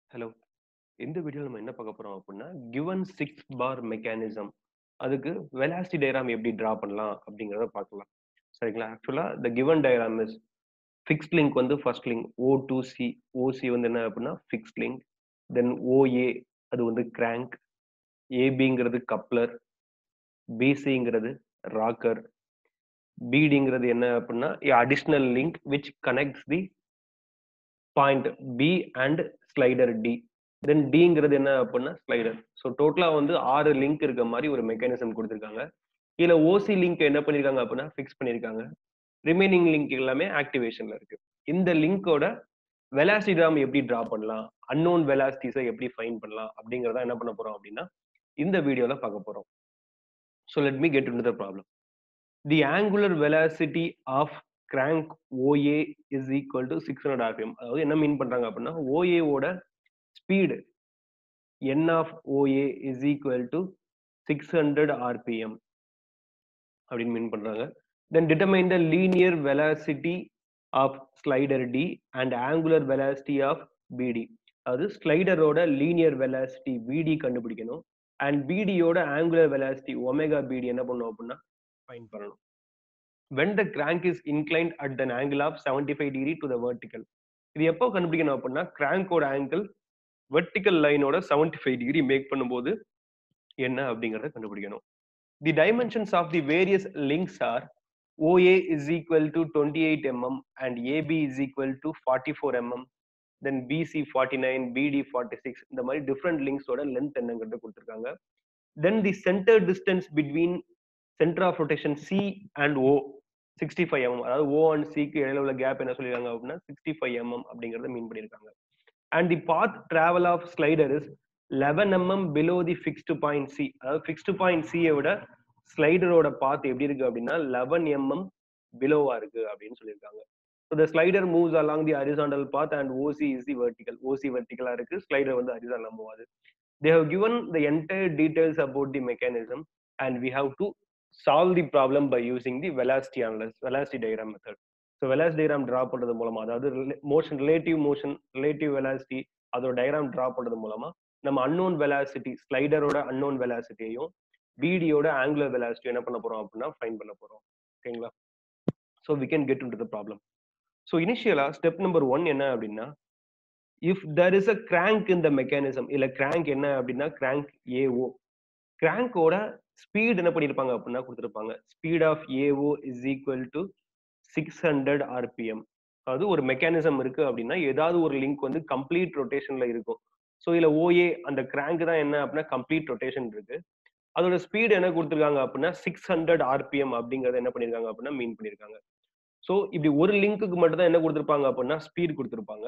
Hello. இந்த வீடியோல நம்ம என்ன பார்க்க போறோம் அப்டின்னா, கிவன் 6 பார் மெக்கானிசம். அதுக்கு வெலாசிட்டி டயகிராம் எப்படி டிரா பண்ணலாம் அப்படிங்கிறத பார்க்கலாம். சரிங்களா? Actually the given diagram is fixed link வந்து first link O to C. OC வந்து என்ன அப்டின்னா ஃபிக்ஸ்ட் லிங்க். தென் OA அது வந்து கிராங்க். ABங்கிறது கப்ளர். BCங்கிறது ராக்கர். BDங்கிறது என்ன அப்டின்னா additional link which connects the point B and slider D. Then Dங்கிறது என்ன அப்டின்னா ஸ்லைடர். ஸோ டோட்டலா வந்து 6 லிங்க் இருக்க மாரி ஒரு மெக்கானிசம் குடுத்திருக்காங்க. இதுல OC லிங்க் என்ன பண்ணிருக்காங்க அப்டின்னா ஃபிக்ஸ் பண்ணிருக்காங்க. ரிமைனிங் லிங்க் எல்லாமே ஆக்டிவேஷன்ல இருக்கு. இந்த லிங்கோட வெலாசிட்டி டயகிராம் எப்படி டிரா பண்ணலாம்? அன்னோன் வெலாசிட்டிஸ எப்படி ஃபைண்ட் பண்ணலாம்? அப்படிங்கிறத என்ன பண்ண போறோம் அப்டின்னா, இந்த வீடியோல பார்க்க போறோம். So let me get into the problem. The angular velocity of crank OA is equal to 600 RPM. அதாவது என்ன மீன் பண்றாங்க அப்டின்னா, OA ஓட speed N of OA is equal to 600 RPM. அப்படின்னு மீன் பண்றாங்க. Then determine the linear velocity of slider D and angular velocity of BD. அதாவது ஸ்லைடரோட linear velocity BD கண்டுபிடிக்கணும். அண்ட் BD யோட ஆங்குலர் வெலாசிட்டி ஒமேகா BD என்ன பண்ணணும் அப்டின்னா find பண்ணணும். when the crank is inclined at an angle of 75 degree to the vertical. இது எப்போ கண்டுபிடிக்கணும் அப்டின்னா கிராங்கோட ஆங்கிள் வெர்டிக்கல் லைனோட 75 டிகிரி மேக் பண்ணும்போது என்ன அப்படிங்கறத கண்டுபிடிக்கணும். The dimensions of the various links are OA is equal to 28 mm and AB is equal to 44 mm then BC 49 BD 46 இந்த மாதிரி டிஃபரெண்ட் லிங்க்ஸோட லென்த் என்னங்கிறது கொடுத்திருக்காங்க then the centre distance between centre of rotation C and O 65 mm அதாவது O அண்ட் C க்கு இடையில உள்ள gap என்ன சொல்லிருக்காங்க அப்படின்னா 65 mm அப்படிங்கறத மீன் பண்ணிருக்காங்க and the path travel of slider is 11 mm below the fixed point C அதாவது ஃபிக்ஸ்டு பாயிண்ட் C யை விட ஸ்லைடரோட பாத் எப்படி இருக்கு அப்படின்னா 11 mm பிலோவா இருக்கு அப்படின்னு சொல்லியிருக்காங்க so the slider moves along the horizontal path and OC is the vertical OC வெர்டிகலா இருக்கு ஸ்லைடர் வந்து ஹரிசாண்டல் மூவ் ஆகுது they have given the entire details about the mechanism and we have to solve the problem by using the velocity analysis velocity diagram method so velocity diagram draw பண்றது மூலமா அதாவது motion relative motion relative velocity அதோட diagram draw பண்றது மூலமா நம்ம unknown velocity ஸ்லைடரோட unknown வெலாசிட்டியையும் பிடியோட angular velocity என்ன பண்ண போறோம் அப்படின்னா ஃபைன் பண்ண போறோம் ஓகேங்களா so we can get into the problem so இனிஷியலா ஸ்டெப் நம்பர் ஒன் என்ன அப்படின்னா if there is a crank இந்த மெக்கானிசம் இல்ல கிராங்க் என்ன அப்படின்னா கிராங்க் ஏஓ கிராங்கோட ஸ்பீட் என்ன பண்ணிருப்பாங்க அப்படின்னா கொடுத்துருப்பாங்க speed of AO is equal to six hundred RPM அதாவது ஒரு மெக்கானிசம் இருக்கு அப்படின்னா ஏதாவது ஒரு லிங்க் வந்து கம்ப்ளீட் ரொட்டேஷன்ல இருக்கும் ஸோ இதுல ஓஏ அந்த கிராங்க் தான் என்ன அப்படின்னா கம்ப்ளீட் ரொட்டேஷன் இருக்கு அதோட ஸ்பீடு என்ன கொடுத்துருக்காங்க அப்படின்னா சிக்ஸ் ஹண்ட்ரட் ஆர்பிஎம் அப்படிங்கறத என்ன பண்ணிருக்காங்க அப்படின்னா மீன் பண்ணிருக்காங்க ஸோ இப்படி ஒரு லிங்க்குக்கு மட்டும் தான் என்ன கொடுத்துருப்பாங்க அப்படின்னா ஸ்பீட் கொடுத்துருப்பாங்க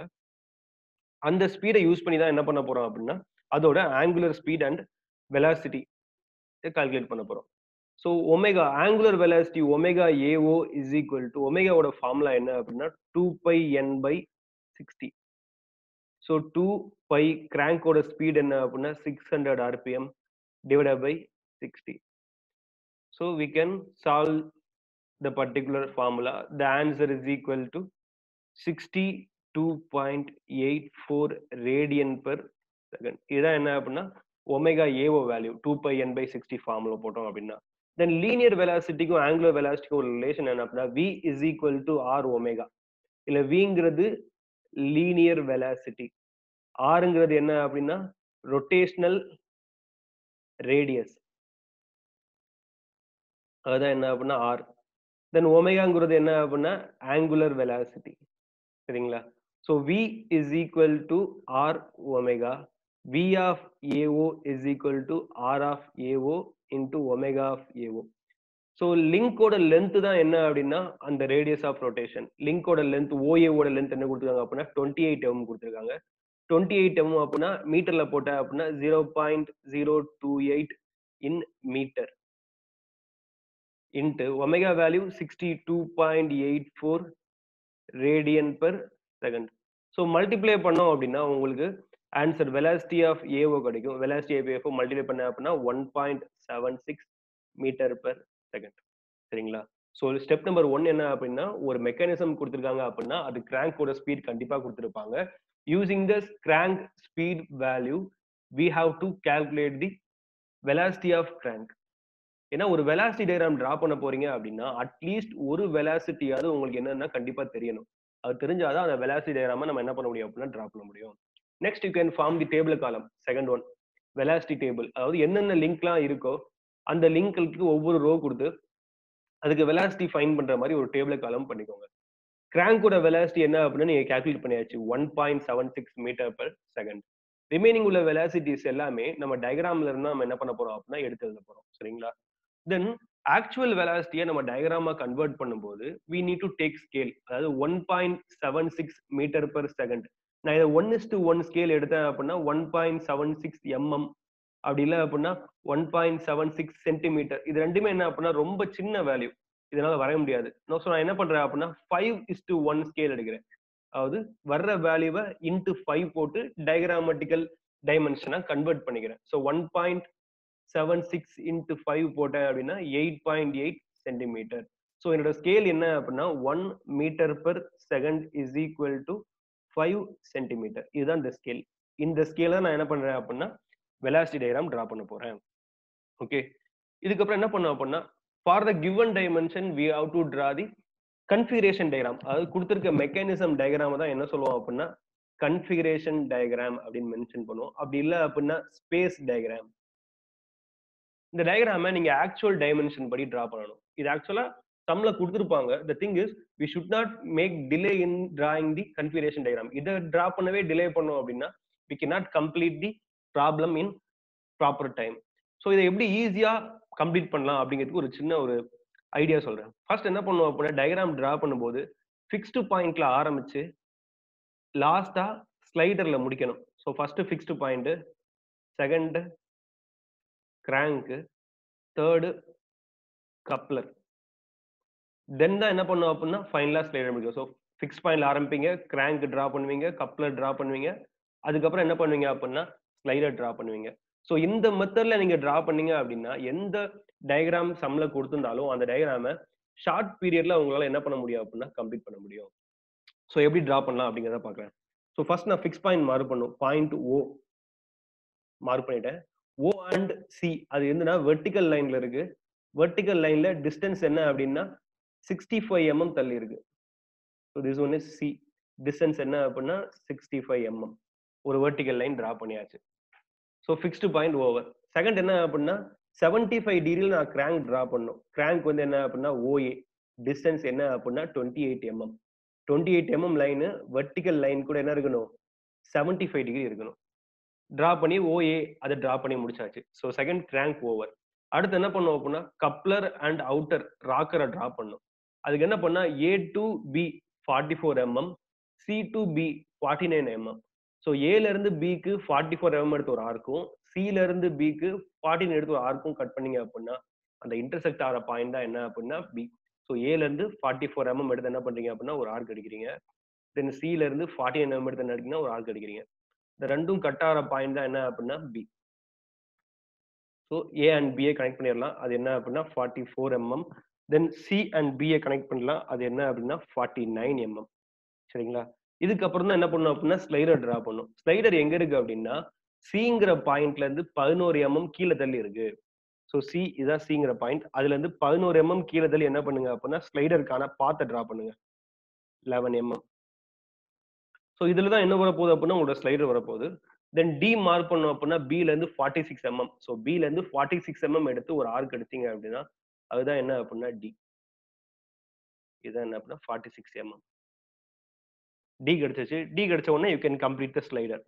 அந்த ஸ்பீடை யூஸ் பண்ணி தான் என்ன பண்ண போறோம் அப்படின்னா அதோட angular speed and velocity calculate பண்ண போறோம் so omega angular velocity omega AO is equal to ஒமேகாவோட ஃபார்முலா என்ன அப்படின்னா two pi N by sixty so two pi கிராங்கோட ஸ்பீட் என்ன அப்படின்னா six hundred RPM divided by 60. So we can solve the particular formula. The answer is equal to 62.84 radian per second. இதான் என்ன அப்படின்னா omega AO value two pi N by sixty formula போட்டோம் அப்படின்னா தென் linear வெலாசிட்டிக்கும் angular வெலாசிட்டிக்கும் ஒரு relation என்ன அப்படின்னா V is equal to R omega இல்ல விங்கிறது லீனியர் வெலாசிட்டி ஆருங்கிறது என்ன அப்படின்னா ரொட்டேஷனல் ரேடியஸ் அதுதான் என்ன அப்படின்னா ஆர் தென் ஒமேகாங்கிறது என்ன அப்படின்னா ஆங்குலர் வெலாசிட்டி சரிங்களா so we is equal to R omega V off AO is equal to R of AO into omega of AO so லிங்கோட length தான் என்ன அப்படின்னா அந்த radius of rotation லிங்கோட length ஓஏவோட length என்ன கொடுத்துருக்காங்க அப்படின்னா டுவெண்ட்டி எயிட் எம் கொடுத்துருக்காங்க twenty eight M அப்படின்னா மீட்டர்ல போட்ட அப்படின்னா zero point zero two eight இன் metre into omega value sixty two point eight four radian per second so multiply பண்ணோம் அப்படின்னா உங்களுக்கு ஆன்சர் வெலாசிட்டி ஆஃப் ஏஓ கிடைக்கும் வெலாசிட்டி ஆஃப் ஏஓ மல்டிப்ளை பண்ண அப்படின்னா one point seven six metre per second சரிங்களா so step number one என்ன அப்படின்னா ஒரு மெக்கானிசம் கொடுத்துருக்காங்க அப்படின்னா அது கிராங்கோட ஸ்பீட் கண்டிப்பாக கொடுத்துருப்பாங்க using this crank speed value we have to calculate the velocity of crank ஏன்னா ஒரு வெலாசிட்டி டயக்ராம் டிரா பண்ண போறீங்க அப்படின்னா அட்லீஸ்ட் ஒரு வெலாசிட்டியாவது உங்களுக்கு என்னன்னா கண்டிப்பா தெரியணும் அது தெரிஞ்சாதான் அந்த வெலாசிட்டி டயக்ராம நம்ம என்ன பண்ண முடியும் அப்படின்னா டிரா பண்ண முடியும் next you can form the table column second one velocity table அதாவது என்னென்ன லிங்க்லாம் இருக்கோ அந்த லிங்க்களுக்கு ஒவ்வொரு ரோ கொடுத்து அதுக்கு வெலாசிட்டி ஃபைன் பண்ற மாதிரி ஒரு டேபிள் காலம் பண்ணிக்கோங்க கிராங்கோட வெலாசிட்டி என்ன அப்படின்னு நீங்க கால்குலேட் பண்ணியாச்சு one point seven six metre per second remaining உள்ள வெலாசிட்டிஸ் எல்லாமே நம்ம டயக்ராம்ல இருந்து நம்ம என்ன பண்ண போறோம் அப்படின்னா எடுத்து எழுத போறோம் சரிங்களா தென் ஆக்சுவல் வெலாசிட்டியை நம்ம டயக்ராமா கன்வெர்ட் பண்ணும்போது we need to take scale அதாவது one point seven six metre per second நான் இதை one is to one scale எடுத்தேன் அப்படின்னா one point seven six mm அப்படி இல்லை அப்படின்னா one point seven six centimetre இது ரெண்டுமே என்ன அப்படின்னா ரொம்ப சின்ன வேல்யூ இதனால வரைய முடியாது ஸோ நான் என்ன பண்றேன் அப்படின்னா five is to one scale எடுக்கிறேன் அதாவது வர்ற வேல்யூவை இன்ட்டு ஃபைவ் போட்டு டயக்ராமட்டிக்கல் டைமென்ஷனா கன்வெர்ட் பண்ணிக்கிறேன் so one point seven six into five போட்டேன் அப்படின்னா eight point eight centimetre so என்னோட ஸ்கேல் என்ன அப்படின்னா one metre per second is equal to five centimetre இதுதான் இந்த ஸ்கேல் இந்த ஸ்கேல நான் என்ன பண்றேன் அப்படின்னா வெலாசிட்டி டயக்ராம் டிரா பண்ண போறேன் ஓகே இதுக்கப்புறம் என்ன பண்ணோம் அப்படின்னா for the given dimension we have to draw the configuration diagram அதாவது கொடுத்துருக்க மெக்கானிசம் டயக்ராம் தான் என்ன சொல்லுவோம் அப்படின்னா கன்ஃபிகரேஷன் டயக்ராம் அப்படின்னு மென்ஷன் பண்ணுவோம் அப்படி இல்லை அப்படின்னா ஸ்பேஸ் டயக்ராம் இந்த டயக்ராமை நீங்க ஆக்சுவல் டைமென்ஷன் படி டிரா பண்ணணும் இது ஆக்சுவலா சம்ல கொடுத்துருப்பாங்க the thing is we should not make delay in drawing the configuration diagram இதை டிரா பண்ணவே டிலே பண்ணோம் அப்படின்னா we can not complete the problem in proper time so இதை எப்படி ஈஸியா கம்ப்ளீட் பண்ணலாம் அப்படிங்கிறதுக்கு ஒரு சின்ன ஒரு ஐடியா சொல்றேன் ஃபர்ஸ்ட் என்ன பண்ணுவோம் அப்படின்னா டயக்ராம் டிரா பண்ணும்போது ஃபிக்ஸ்டு பாயிண்ட்ல ஆரம்பிச்சு லாஸ்டா ஸ்லைடர்ல முடிக்கணும் so first fixed point second crank third coupler then தான் என்ன பண்ணுவோம் அப்படின்னா ஃபைனலா ஸ்லைடர் முடிக்கும் ஸோ ஃபிக்ஸ் பாயிண்ட்ல ஆரம்பிப்பீங்க கிராங்க் டிரா பண்ணுவீங்க கப்ளர் டிரா பண்ணுவீங்க அதுக்கப்புறம் என்ன பண்ணுவீங்க அப்படின்னா ஸ்லைடர் டிரா பண்ணுவீங்க ஸோ இந்த மெத்தட்ல நீங்க டிரா பண்ணீங்க அப்படின்னா எந்த டயக்ராம் சம்ல கொடுத்திருந்தாலும் அந்த டயக்ராம ஷார்ட் பீரியட்ல உங்களால என்ன பண்ண முடியும் அப்படின்னா கம்ப்ளீட் பண்ண முடியும் ஸோ எப்படி டிரா பண்ணலாம் அப்படிங்கிறத பார்க்குறேன் ஸோ ஃபர்ஸ்ட் நான் ஃபிக்ஸ் பாயிண்ட் மார்க் பண்ணும் பாயிண்ட் ஓ மார்க் பண்ணிட்டேன் ஓ அண்ட் சி அது என்னன்னா வெர்டிக்கல் லைன்ல இருக்கு வெர்டிக்கல் லைன்ல டிஸ்டன்ஸ் என்ன அப்படின்னா சிக்ஸ்டி ஃபைவ் எம்எம் தள்ளி இருக்கு so this one is C distance என்ன அப்படின்னா சிக்ஸ்டி ஃபைவ் எம்எம் ஒரு வெர்டிக்கல் லைன் டிரா பண்ணியாச்சு so fixed point over second என்ன அப்படின்னா செவன்டி ஃபைவ் டிகிரியில் நான் கிராங்க் டிரா பண்ணும் கிராங்க் வந்து என்ன அப்படின்னா ஓஏ டிஸ்டன்ஸ் என்ன அப்படின்னா twenty eight mm twenty eight mm line vertical line கூட என்ன இருக்கணும் செவன்டி ஃபைவ் டிகிரி இருக்கணும் டிரா பண்ணி ஓஏ அதை டிரா பண்ணி முடிச்சாச்சு ஸோ செகண்ட் கிராங்க் ஓவர் அடுத்து என்ன பண்ணுவோம் அப்படின்னா கப்ளர் அண்ட் அவுட்டர் ராக்கரை டிரா பண்ணும் அதுக்கு என்ன பண்ணா A to B forty four mm C to B forty nine mm so ஏல இருந்து பிக்கு ஃபார்ட்டி ஃபோர் எம்எம் எடுத்து ஒரு ஆர்க்கும் சில இருந்து பிக்கு ஃபார்ட்டி நைன் எடுத்து ஒரு ஆர்க்கும் கட் பண்ணீங்க அப்படின்னா அந்த இன்டர்செக்ட் ஆகிற பாயிண்ட் தான் என்ன அப்படின்னா பி ஸோ ஏல இருந்து ஃபார்ட்டி ஃபோர் எம்எம் எடுத்து என்ன பண்றீங்க அப்படின்னா ஒரு ஆர்க் அடிக்கிறீங்க தென் சில இருந்து ஃபார்ட்டி நைன் எம்எம் எடுத்து என்ன அடிக்கிறீங்கன்னா ஒரு ஆர்க் அடிக்கிறீங்க இந்த ரெண்டும் கட் ஆகிற பாயிண்ட் தான் என்ன அப்படின்னா B so A and BA connect பண்ணிடலாம் அது என்ன அப்படின்னா forty four mm then C and BA connect பண்ணலாம் அது என்ன அப்படின்னா ஃபார்ட்டி நைன் எம்எம் சரிங்களா இதுக்கப்புறம் தான் என்ன பண்ணும் அப்படின்னா ஸ்லைடர் டிரா பண்ணும் ஸ்லைடர் எங்க இருக்கு அப்படின்னா சிங்கிற பாயிண்ட்ல இருந்து பதினோரு எம்எம் கீழே தள்ளி இருக்கு ஸோ சி இதான் சிங்கிற பாயிண்ட் அதுல இருந்து பதினோரு எம்எம் கீழே தள்ளி என்ன பண்ணுங்க அப்படின்னா ஸ்லைடருக்கான பாத்தை டிரா பண்ணுங்க லெவன் எம்எம் ஸோ இதுல தான் என்ன வரப்போகுது அப்படின்னா உங்களோட ஸ்லைடர் வரப்போகுது தென் டி மார்க் பண்ணோம் அப்படின்னா பில இருந்து ஃபார்ட்டி சிக்ஸ் எம்எம் ஸோ பில இருந்து ஃபார்ட்டி சிக்ஸ் எம்எம் எடுத்து ஒரு ஆர்க் எடுத்தீங்க அப்படின்னா அதுதான் என்ன அப்படின்னா டி இதுதான் என்ன அப்படின்னா ஃபார்ட்டி சிக்ஸ் எம்எம் டி கிடைச்சிச்சு டி கிடைச்ச உடனே you can complete the slider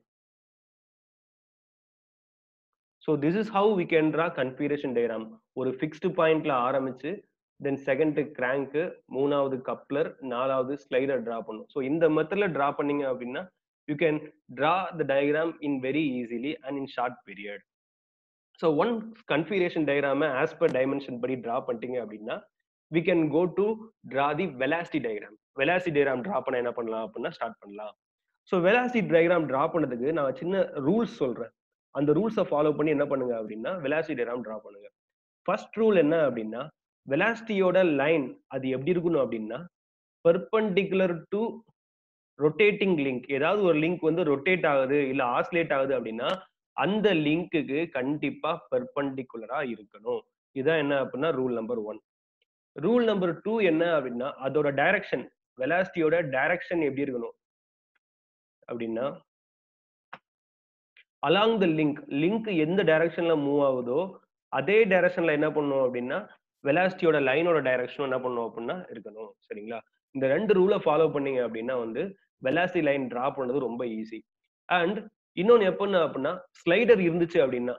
so this is how we can draw configuration diagram ஒரு ஃபிக்ஸ்டு பாயிண்ட்ல ஆரம்பிச்சு தென் செகண்ட் கிராங்க்கு மூணாவது கப்ளர் நாலாவது ஸ்லைடர் டிரா பண்ணும் ஸோ இந்த மெத்தட்ல டிரா பண்ணீங்க அப்படின்னா you can draw the diagram in very easily and in short period so one configuration டயக்ராம ஆஸ் பர் டைமென்ஷன் படி டிரா பண்ணிட்டீங்க அப்படின்னா we can go to draw the velocity diagram velocity diagram draw பண்ண என்ன பண்ணலாம் அப்படின்னா ஸ்டார்ட் பண்ணலாம் so velocity diagram draw பண்ணதுக்கு நான் சின்ன ரூல்ஸ் சொல்றேன் அந்த ரூல்ஸை ஃபாலோ பண்ணி என்ன பண்ணுங்க அப்படின்னா வெலாசிட்டி டயக்ராம் டிரா பண்ணுங்க ஃபர்ஸ்ட் ரூல் என்ன அப்படின்னா வெலாசிட்டியோட லைன் அது எப்படி இருக்கணும் அப்படின்னா பெர்பண்டிகுலர் டு ரொட்டேட்டிங் லிங்க் ஏதாவது ஒரு லிங்க் வந்து ரொட்டேட் ஆகுது இல்ல ஆஸ்லேட் ஆகுது அப்படின்னா அந்த லிங்க்குக்கு கண்டிப்பா பெர்பண்டிகுலரா இருக்கணும் இதான் என்ன அப்படின்னா rule number one rule number two என்ன அப்படின்னா அதோட டைரக்ஷன் வெலாசிட்டியோட டைரக்ஷன் எப்படி இருக்கணும் அப்படின்னா அலாங் த லிங்க் லிங்க் எந்த டைரக்ஷன்ல மூவ் ஆகுதோ அதே டைரக்ஷன்ல என்ன பண்ணும் அப்படின்னா வெலாசிட்டியோட லைனோட டைரக்ஷனும் என்ன பண்ணும் அப்படின்னா இருக்கணும் சரிங்களா இந்த ரெண்டு ரூலை ஃபாலோ பண்ணீங்க அப்படின்னா வந்து வெலாசிட்டி லைன் டிரா பண்ணது ரொம்ப ஈஸி அண்ட் இன்னொன்னு எப்படின்னா அப்படின்னா ஸ்லைடர் இருந்துச்சு அப்படின்னா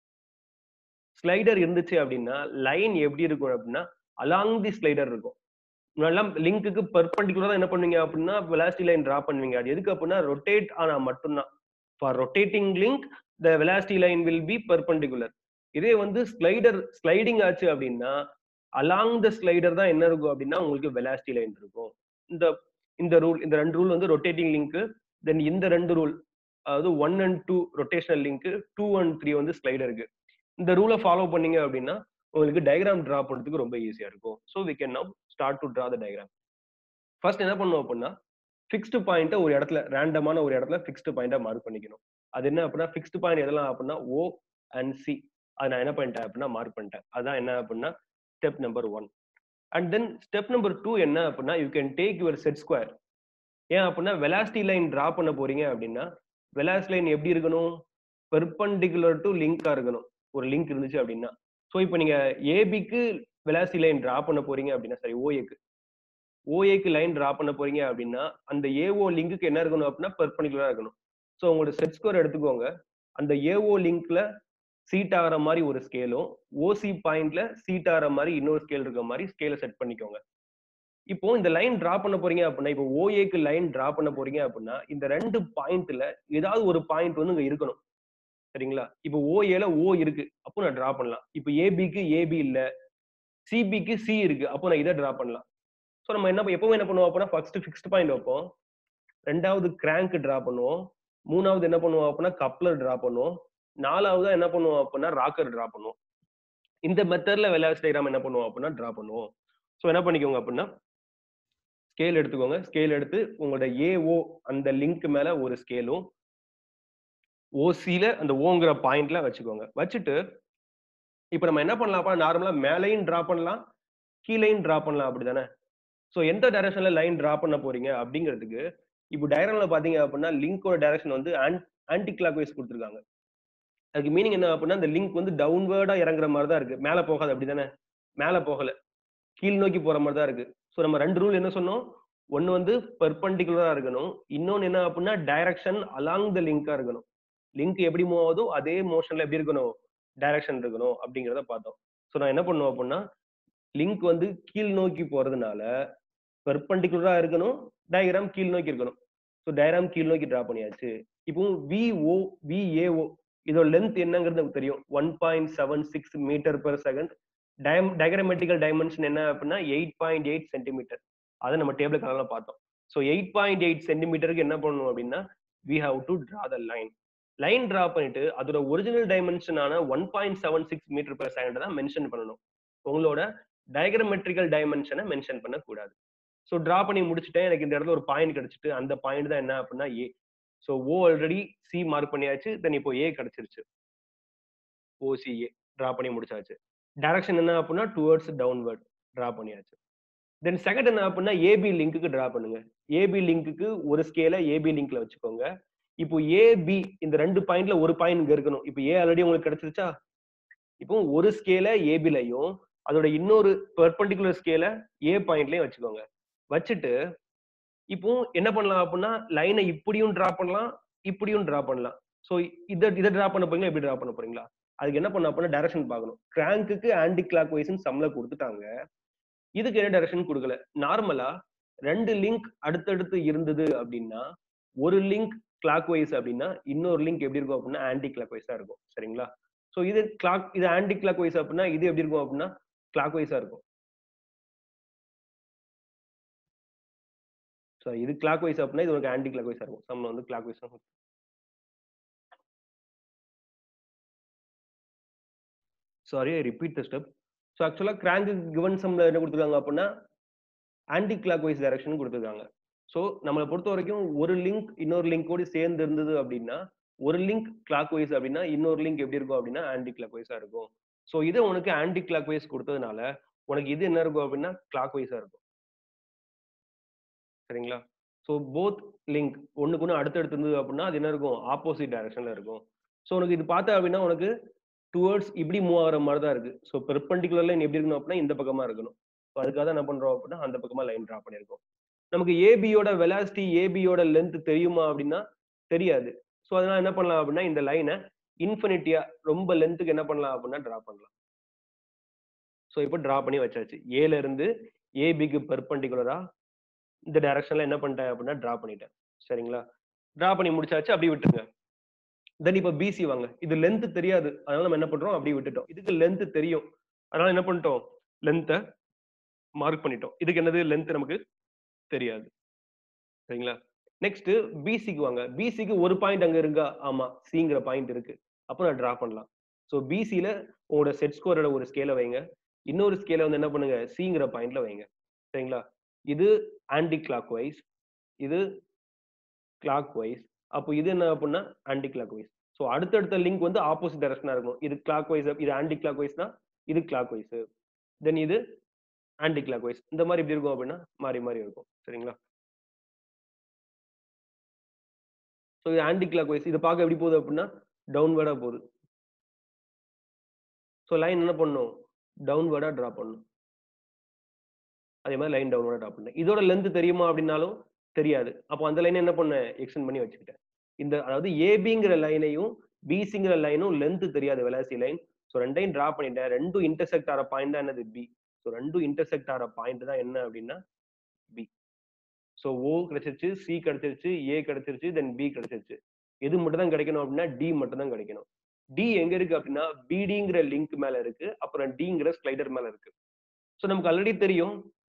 ஸ்லைடர் இருந்துச்சு அப்படின்னா லைன் எப்படி இருக்கும் அப்படின்னா அலாங் தி ஸ்லைடர் இருக்கும் முன்னாடிலாம் லிங்க்குக்கு பெர்பண்டிகுலரா என்ன பண்ணுவீங்க அப்படின்னா வெலாசிட்டி லைன் டிரா பண்ணுவீங்க அது எதுக்கு அப்படின்னா ரொட்டேட் ஆனா மட்டும்தான் for rotating link the velocity line will be perpendicular இதே வந்து ஸ்லைடர் ஸ்லைடிங் ஆச்சு அப்படின்னா அலாங் த ஸ்லைடர் தான் என்ன இருக்கும் அப்படின்னா உங்களுக்கு வெலாசிட்டி லைன் இருக்கும் இந்த இந்த ரூல் இந்த ரெண்டு ரூல் வந்து ரொட்டேட்டிங் லிங்க் தென் இந்த ரெண்டு ரூல் அதாவது one and two rotational link two and three வந்து ஸ்லைடருக்கு இந்த ரூலை ஃபாலோ பண்ணீங்க அப்படின்னா உங்களுக்கு டயக்ராம் டிரா பண்ணுறதுக்கு ரொம்ப ஈஸியா இருக்கும் so we can now start to draw the diagram first என்ன பண்ணுவோம் அப்படின்னா ஃபிக்ஸ்டு பாயிண்ட்டை ஒரு இடத்துல ரேண்டமான ஒரு இடத்துல ஃபிக்ஸ்டு பாயிண்டா மார்க் பண்ணிக்கணும் அது என்ன அப்படின்னா ஃபிக்ஸ்டு பாயிண்ட் எதெல்லாம் அப்படின்னா ஓ அண்ட் சி அது நான் என்ன பண்ணிட்டேன் அப்படின்னா மார்க் பண்ணிட்டேன் அதான் என்ன அப்படின்னா step number one and then step number two என்ன அப்படின்னா you can take your set square ஏன் அப்படின்னா வெலாசிட்டி லைன் டிரா பண்ண போறீங்க அப்படின்னா வெலாசிட்டி லைன் எப்படி இருக்கணும் பெர்பண்டிகுலர் டு லிங்கா இருக்கணும் ஒரு லிங்க் இருந்துச்சு அப்படின்னா ஸோ இப்போ நீங்க ஏபிக்கு வெலாசிட்டி லைன் டிரா பண்ண போறீங்க அப்படின்னா சரி ஓஏக்கு ஓஏக்கு லைன் டிரா பண்ண போறீங்க அப்படின்னா அந்த ஏஓ லிங்க்குக்கு என்ன இருக்கணும் அப்படின்னா பெர்பண்டிகுலரா இருக்கணும் ஸோ உங்களோட செட் ஸ்கோர் எடுத்துக்கோங்க அந்த ஏஓ லிங்க்ல சீட் ஆகிற மாதிரி ஒரு ஸ்கேலும் ஓசி பாயிண்ட்ல சீட் ஆகிற மாதிரி இன்னொரு ஸ்கேல் இருக்க மாதிரி ஸ்கேலை செட் பண்ணிக்கோங்க இப்போ இந்த லைன் டிரா பண்ண போறீங்க அப்படின்னா இப்போ ஓஏக்கு லைன் டிரா பண்ண போறீங்க அப்படின்னா இந்த ரெண்டு பாயிண்ட்ல ஏதாவது ஒரு பாயிண்ட் வந்து இங்க இருக்கணும் சரிங்களா இப்போ ஓஏல ஓ இருக்கு அப்போ நான் டிரா பண்ணலாம் இப்போ ஏபிக்கு ஏபி இல்ல சிபிக்கு சி இருக்கு அப்போ நான் இதை டிரா பண்ணலாம் ஸோ நம்ம என்ன எப்பவுமே என்ன பண்ணுவோம் அப்படின்னா ஃபர்ஸ்ட் ஃபிக்ஸ்ட் பாயிண்ட் வைப்போம் ரெண்டாவது கிராங்க் டிரா பண்ணுவோம் மூணாவது என்ன பண்ணுவோம் அப்படின்னா கப்ளர் டிரா பண்ணுவோம் நாலாவதா என்ன பண்ணுவோம் அப்படின்னா ராக்கர் டிரா பண்ணுவோம் இந்த மெத்தட்ல வெலாசிட்டி டயக்ராம் என்ன பண்ணுவோம் அப்படின்னா டிரா பண்ணுவோம் ஸோ என்ன பண்ணிக்கோங்க அப்படின்னா ஸ்கேல் எடுத்துக்கோங்க ஸ்கேல் எடுத்து உங்களோட ஏஓ அந்த லிங்க் மேல ஒரு ஸ்கேலும் ஓசியில அந்த ஓங்கிற பாயிண்ட்ல வச்சுக்கோங்க வச்சுட்டு இப்போ நம்ம என்ன பண்ணலாம் நார்மலா மேலையும் டிரா பண்ணலாம் கீழையும் டிரா பண்ணலாம் அப்படிதானே ஸோ எந்த டைரக்ஷன்ல லைன் டிரா பண்ண போறீங்க அப்படிங்கிறதுக்கு இப்போ டயக்ராம்ல பாத்தீங்க அப்படின்னா லிங்கோட டைரக்ஷன் வந்து ஆன்டி கிளாக் வைஸ் கொடுத்துருக்காங்க அதுக்கு மீனிங் என்ன அப்படின்னா இந்த லிங்க் வந்து டவுன்வேர்டா இறங்குற மாதிரி தான் இருக்கு மேல போகாது அப்படிதானே மேல போகல கீழ் நோக்கி போற மாதிரி தான் இருக்கு ஸோ நம்ம ரெண்டு ரூல் என்ன சொன்னோம் ஒன்னு வந்து பெர்பண்டிகுலரா இருக்கணும் இன்னொன்னு என்ன அப்படின்னா டைரக்ஷன் அலாங் த லிங்கா இருக்கணும் லிங்க் எப்படி மூவ் ஆகுதோ அதே மோஷன்ல எப்படி இருக்கணும் டைரக்ஷன் இருக்கணும் அப்படிங்கிறத பார்த்தோம் ஸோ நான் என்ன பண்ணுவோம் அப்படின்னா லிங்க் வந்து கீழ் நோக்கி போறதுனால பெர்பண்டிகுலரா இருக்கணும் டயக்ராம் கீழ் நோக்கி இருக்கணும் ஸோ டயக்ராம் கீழ் நோக்கி டிரா பண்ணியாச்சு இப்போ விஓ விஏஓ இதோட லென்த் என்னங்கிறது நமக்கு தெரியும் one point seven six metre per second டயம் டயக்ராமெட்டிக்கல் டைமென்ஷன் என்ன அப்படின்னா எயிட் பாயிண்ட் எயிட் சென்டிமீட்டர் அதை நம்ம டேபிள் கலர்ல பார்த்தோம் ஸோ எயிட் பாயிண்ட் எயிட் சென்டிமீட்டருக்கு என்ன பண்ணணும் அப்படின்னா we have to draw the line line draw பண்ணிட்டு அதோட ஒரிஜினல் டைமென்ஷனான one point seven six metre per second தான் மென்ஷன் பண்ணணும் உங்களோட டயக்ராமெட்ரிக்கல் டைமென்ஷனை மென்ஷன் பண்ணக்கூடாது ஸோ டிரா பண்ணி முடிச்சுட்டேன் எனக்கு இந்த இடத்துல ஒரு பாயிண்ட் கிடைச்சிட்டு அந்த பாயிண்ட் தான் என்ன அப்படின்னா A so O already C mark பண்ணியாச்சு தென் இப்போ ஏ கிடைச்சிருச்சு ஓசிஏ டிரா பண்ணி முடிச்சாச்சு டைரக்ஷன் என்ன அப்படின்னா டுவர்ட்ஸ் டவுன்வர்ட் டிரா பண்ணியாச்சு தென் செகண்ட் என்ன அப்படின்னா ஏபி லிங்க்குக்கு டிரா பண்ணுங்க ஏபி லிங்க்குக்கு ஒரு ஸ்கேல ஏபி லிங்க்ல வச்சுக்கோங்க இப்போ ஏபி இந்த ரெண்டு பாயிண்ட்ல ஒரு பாயிண்ட் இங்க இருக்கணும் இப்போ ஏ ஆல்ரெடி உங்களுக்கு கிடைச்சிருச்சா இப்போ ஒரு ஸ்கேல ஏபிலையும் அதோட இன்னொரு பெர்பண்டிகுலர் ஸ்கேல ஏ பாயிண்ட்லயும் வச்சுக்கோங்க வச்சுட்டு இப்போ என்ன பண்ணலாம் அப்படின்னா லைனை இப்படியும் டிரா பண்ணலாம் இப்படியும் டிரா பண்ணலாம் ஸோ இதை இதை டிரா பண்ண போறீங்களா எப்படி டிரா பண்ண போறீங்களா அதுக்கு என்ன பண்ண அப்படின்னா டைரக்ஷன் பார்க்கணும் கிராங்க்குக்கு ஆன்டி கிளாக் வைஸ்னு சம்ல கொடுத்துட்டாங்க இதுக்கு என்ன டைரக்ஷன் கொடுக்கல நார்மலா ரெண்டு லிங்க் அடுத்தடுத்து இருந்தது அப்படின்னா ஒரு லிங்க் கிளாக் வைஸ் அப்படின்னா இன்னொரு லிங்க் எப்படி இருக்கும் அப்படின்னா ஆன்டி கிளாக் வைஸா இருக்கும் சரிங்களா ஸோ இது கிளாக் இது ஆன்டி கிளாக் வைஸ் அப்படின்னா இது எப்படி இருக்கும் அப்படின்னா கிளாக் வைஸா இருக்கும் ஸோ இது கிளாக் வைஸ் அப்படின்னா இது உங்களுக்கு ஆன்டி கிளாக் வைஸா இருக்கும் சம்ல வந்து clockwise sorry I repeat the step so ஆக்சுவலாக கிராங்கு கிவன் சம்ல என்ன கொடுத்துருக்காங்க அப்படின்னா ஆன்டி கிளாக் வைஸ் டைரக்ஷன் கொடுத்துருக்காங்க ஸோ நம்மளை பொறுத்த வரைக்கும் ஒரு லிங்க் இன்னொரு லிங்கோடு சேர்ந்து இருந்தது அப்படின்னா ஒரு லிங்க் கிளாக் வைஸ் அப்படின்னா இன்னொரு லிங்க் எப்படி இருக்கும் அப்படின்னா ஆன்டி கிளாக் வைஸா இருக்கும் ஸோ இதை உனக்கு ஆன்டி கிளாக் வைஸ் கொடுத்ததுனால உனக்கு இது என்ன இருக்கும் அப்படின்னா கிளாக் வைஸா இருக்கும் சரிங்களா ஸோ போத் லிங்க் ஒண்ணுக்கு ஒன்று அடுத்தடுத்து இருந்தது அப்படின்னா அது என்ன இருக்கும் ஆப்போசிட் டைரக்ஷன்ல இருக்கும் ஸோ உனக்கு இது பார்த்த அப்படின்னா உனக்கு டுவர்ட்ஸ் இப்படி மூவ் ஆகிற மாதிரி தான் இருக்கு ஸோ பெர்பெண்டிகுலர் லைன் எப்படி இருக்கணும் அப்படின்னா இந்த பக்கமா இருக்கணும் ஸோ அதுக்காக தான் என்ன பண்றோம் அப்படின்னா அந்த பக்கமா லைன் டிரா பண்ணியிருக்கோம் நமக்கு ஏபியோட வெலாசிட்டி ஏபியோட லென்த் தெரியுமா அப்படின்னா தெரியாது ஸோ அதனால என்ன பண்ணலாம் அப்படின்னா இந்த லைனை இன்ஃபினிட்டியா ரொம்ப லென்த்துக்கு என்ன பண்ணலாம் அப்படின்னா டிரா பண்ணலாம் ஸோ இப்போ டிரா பண்ணி வச்சாச்சு ஏல இருந்து ஏபிக்கு பெர்பெண்டிகுலரா இந்த டைரக்ஷன்ல என்ன பண்ணிட்டேன் அப்படின்னா டிரா பண்ணிட்டேன் சரிங்களா டிரா பண்ணி முடிச்சாச்சு அப்படியே விட்டுருங்க தென் இப்போ பிசி வாங்க இது லென்த் தெரியாது அதனால நம்ம என்ன பண்றோம் அப்படியே விட்டுட்டோம் இதுக்கு லென்த் தெரியும் அதனால என்ன பண்ணிட்டோம் லென்த்தை மார்க் பண்ணிட்டோம் இதுக்கு என்னது லென்த் நமக்கு தெரியாது சரிங்களா நெக்ஸ்ட் பிசிக்கு வாங்க பிசிக்கு ஒரு பாயிண்ட் அங்க இருக்கா ஆமா சிங்கிற பாயிண்ட் இருக்கு அப்போ நான் டிரா பண்ணலாம் ஸோ பிசியில உங்களோட செட் ஸ்கோரோட ஒரு ஸ்கேலை வைங்க இன்னொரு ஸ்கேலை வந்து என்ன பண்ணுங்க சிங்கிற பாயிண்ட்ல வைங்க சரிங்களா இது ஆன்டி கிளாக் வைஸ் இது கிளாக் வைஸ் அப்போ இது என்ன அப்படின்னா ஆன்டி கிளாக் வைஸ் ஸோ அடுத்தடுத்த லிங்க் வந்து ஆப்போசிட் டைரக்ஷனா இருக்கும் இது கிளாக் வைஸ் இது ஆன்டி கிளாக் வைஸ்னா இது கிளாக் வைஸ் தென் இது ஆன்டி கிளாக் வைஸ் இந்த மாதிரி எப்படி இருக்கும் அப்படின்னா மாறி மாறி இருக்கும் சரிங்களா ஸோ இது ஆன்டி கிளாக் வைஸ் இது பார்க்க எப்படி போகுது அப்படின்னா டவுன்வேர்டா போகுது ஸோ லைன் என்ன பண்ணும் டவுன்வேர்டா டிரா பண்ணும் அதே மாதிரி லைன் டவுன்வேர்டா டிரா பண்ணேன் இதோட லென்த் தெரியுமா அப்படின்னாலும் தெரியாது அப்போ அந்த லைனை என்ன பண்ணேன் எக்ஸ்டெண்ட் பண்ணி வச்சுக்கிட்டேன் இந்த அதாவது ஏபிங்கிற லைனையும் பிசிங்கிற லைனும் லென்த் தெரியாது வெலாசி லைன் ஸோ ரெண்டையும் டிரா பண்ணிட்டேன் ரெண்டும் இன்டர்செக்ட் ஆகிற பாயிண்ட் தான் என்னது பி ஸோ ரெண்டும் இன்டர்செக்ட் ஆகிற பாயிண்ட் தான் என்ன அப்படின்னா பி ஸோ ஓ கிடைச்சிருச்சு சி கிடைச்சிருச்சு ஏ கிடைச்சிருச்சு தென் பி கிடைச்சிருச்சு எது மட்டும் தான் கிடைக்கணும் அப்படின்னா டி மட்டும் தான் கிடைக்கணும் டி எங்க இருக்கு அப்படின்னா பிடிங்கிற லிங்க் மேல இருக்கு அப்புறம் டிங்கிற ஸ்லைடர் மேல இருக்கு ஸோ நமக்கு ஆல்ரெடி தெரியும்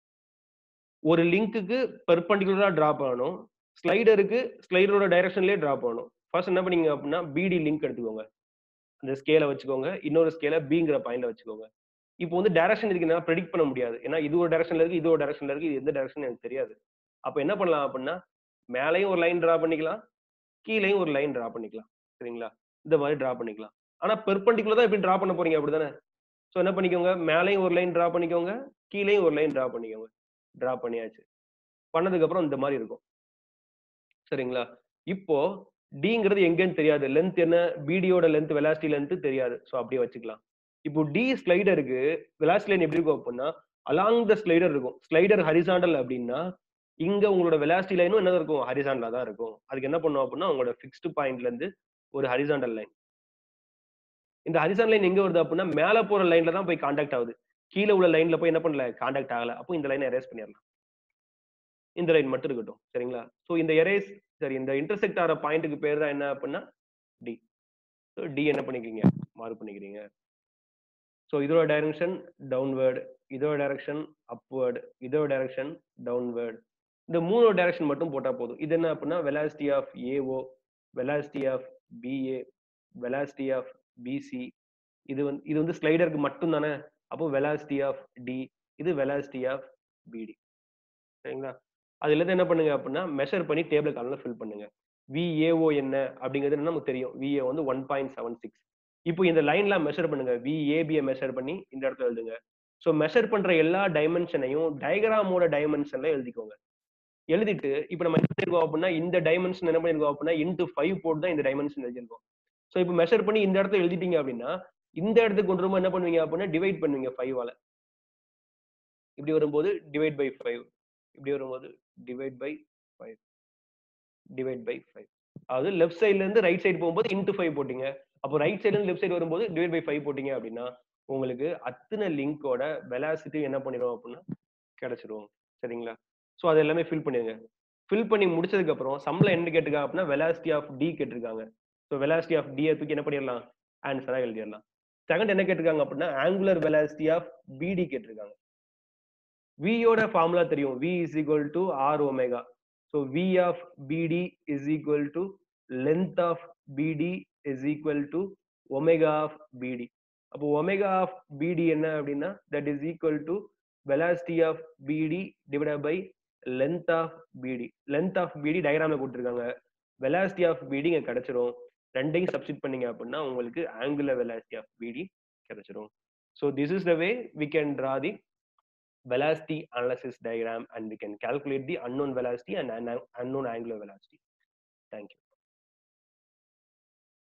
ஒரு லிங்க்குக்கு பெர்பண்டிகுலரா டிரா பண்ணணும் ஸ்லைடருக்கு ஸ்லைடரோட டைரக்ஷன்லேயே டிரா பண்ணணும் ஃபர்ஸ்ட் என்ன பண்ணீங்க அப்படின்னா பிடி லிங்க் எடுத்துக்கோங்க அந்த ஸ்கேலை வச்சுக்கோங்க இன்னொரு ஸ்கேலை பிங்கிற பாயிண்ட்ல வச்சுக்கோங்க இப்போ வந்து டைரக்ஷன் இதுக்கு என்னால் ப்ரெடிக்ட் பண்ண முடியாது ஏன்னா இது ஒரு டைரக்ஷன்ல இருக்கு இது ஒரு டைரக்ஷன்ல இருக்கு இது எந்த டைரக்ஷன் எனக்கு தெரியாது அப்போ என்ன பண்ணலாம் அப்படின்னா மேலேயும் ஒரு லைன் டிரா பண்ணிக்கலாம் கீழேயும் ஒரு லைன் டிரா பண்ணிக்கலாம் சரிங்களா இந்த மாதிரி டிரா பண்ணிக்கலாம் ஆனா பெர்பண்டிகுலர் தான் எப்படி டிரா பண்ண போறீங்க அப்படிதானே ஸோ என்ன பண்ணிக்கோங்க மேலேயும் ஒரு லைன் டிரா பண்ணிக்கோங்க கீழேயும் ஒரு லைன் டிரா பண்ணிக்கோங்க டிரா பண்ணியாச்சு பண்ணதுக்கு அப்புறம் இந்த மாதிரி இருக்கும் சரிங்களா இப்போ டிங்கிறது எங்கன்னு தெரியாது லென்த் என்ன பிடியோட லென்த் வெலாசிட்டி லென்த் தெரியாது ஸோ அப்படியே வச்சுக்கலாம் இப்போ டி ஸ்லைடருக்கு வெலாசிட்டி லைன் எப்படி இருக்கும் அப்படின்னா அலாங் த ஸ்லைடர் இருக்கும் ஸ்லைடர் ஹரிசாண்டல் அப்படின்னா இங்க உங்களோட வெலாசிட்டி லைனும் என்ன இருக்கும் ஹரிசாண்டலா தான் இருக்கும் அதுக்கு என்ன பண்ணும் அப்படின்னா உங்களோட ஃபிக்ஸ்டு பாயிண்ட்ல இருந்து ஒரு ஹரிசாண்டல் லைன் இந்த ஹரிசாண்டல் லைன் எங்க வருது அப்படின்னா மேல போற லைன்ல தான் போய் காண்டாக்ட் ஆகுது கீழே உள்ள லைன்ல போய் என்ன பண்ணல காண்டாக்ட் ஆகல அப்போ இந்த லைனை எரேஸ் பண்ணிடலாம் இந்த லைன் மட்டும் இருக்கட்டும் சரிங்களா ஸோ இந்த எரேஸ் சரி இந்த இன்டர்செக்ட் ஆகிற பாயிண்ட்டுக்கு பேர் தான் என்ன அப்படின்னா டி ஸோ டி என்ன பண்ணிக்கிறீங்க மார்க் பண்ணிக்கிறீங்க ஸோ இதோட டைரக்ஷன் டவுன்வேர்டு இதோட டைரக்ஷன் அப்வேர்டு இதோட டைரக்ஷன் டவுன்வேர்டு இந்த மூணு டைரக்ஷன் மட்டும் போட்டா போதும் இது என்ன அப்படின்னா velocity of AO velocity of BA velocity of BC இது வந்து இது வந்து ஸ்லைடருக்கு மட்டும் தானே அப்போ வெலாசிட்டி ஆஃப் டி இது வெலாசிட்டி ஆஃப் பிடி சரிங்களா அதுல இருந்து என்ன பண்ணுங்க அப்படின்னா மெஷர் பண்ணி டேபிள் காலில் ஃபில் பண்ணுங்க விஏஓ என்ன அப்படிங்கிறது என்ன நமக்கு தெரியும் விஏ வந்து ஒன் பாயிண்ட் செவன் சிக்ஸ் இப்போ இந்த லைன்லாம் மெஷர் பண்ணுங்க விஏபியை மெஷர் பண்ணி இந்த இடத்துல எழுதுங்க ஸோ மெஷர் பண்ற எல்லா டைமென்ஷனையும் டயக்ராமோட டைமென்ஷன்ல எழுதிக்கோங்க எழுதிட்டு இப்போ நம்ம என்ன பண்ணிருக்கோம் அப்படின்னா இந்த டைமென்ஷன் என்ன பண்ணிருக்கோம் அப்படின்னா இன்ட்டு ஃபைவ் போட்டு தான் இந்த டைமென்ஷன் எழுதிருக்கோம் ஸோ இப்போ மெஷர் பண்ணி இந்த இடத்துல எழுதிட்டீங்க அப்படின்னா இந்த இடத்துக்கு கொண்டு வரும்போது என்ன பண்ணுவீங்க அப்படின்னா டிவைட் பண்ணுவீங்க ஃபைவால இப்படி வரும்போது டிவைட் பை ஃபைவ் இப்படி வரும்போது divide by five divide by five அதாவது லெஃப்ட் சைட்ல இருந்து ரைட் சைடு போகும்போது இன்ட்டு ஃபைவ் போட்டீங்க அப்போ ரைட் சைடுல இருந்து லெஃப்ட் சைடு வரும்போது டிவைட் பை ஃபைவ் போட்டீங்க அப்படின்னா உங்களுக்கு அத்தனை லிங்கோட வெலாசிட்டி என்ன பண்ணிடும் அப்படின்னா கிடைச்சிரும் சரிங்களா ஸோ அது எல்லாமே ஃபில் பண்ணிடுங்க ஃபில் பண்ணி முடிச்சதுக்கு அப்புறம் சம்பளம் என்ன கேட்டிருக்காங்க அப்படின்னா வெலாசிட்டி ஆஃப் டி கேட்டிருக்காங்க ஸோ வெலாசிட்டி ஆஃப் டியை தூக்கி என்ன பண்ணிடலாம் ஆன்சரா எழுதிடலாம் செகண்ட் என்ன கேட்டிருக்காங்க அப்படின்னா ஆங்குலர் வெலாசிட்டி ஆஃப் பிடி கேட்டிருக்காங்க வியோட ஃபார்முலா தெரியும் V is equal to R omega so V of BD is equal to length of BD is equal to omega of BD அப்போ ஒமேகா ஆஃப் பிடி என்ன அப்படின்னா that is equal to velocity of BD divide by length of BD length of BD டயக்ராம்ல கொடுத்துருக்காங்க velocity of பிடி இங்க கிடைச்சிரும் ரெண்டையும் substitute பண்ணீங்க அப்படின்னா உங்களுக்கு ஆங்குலர் வெலாசிட்டி ஆஃப் பிடி கிடைச்சிரும் so this is the way we can draw the velocity analysis diagram and we can calculate the unknown velocity and unknown angular velocity. Thank you.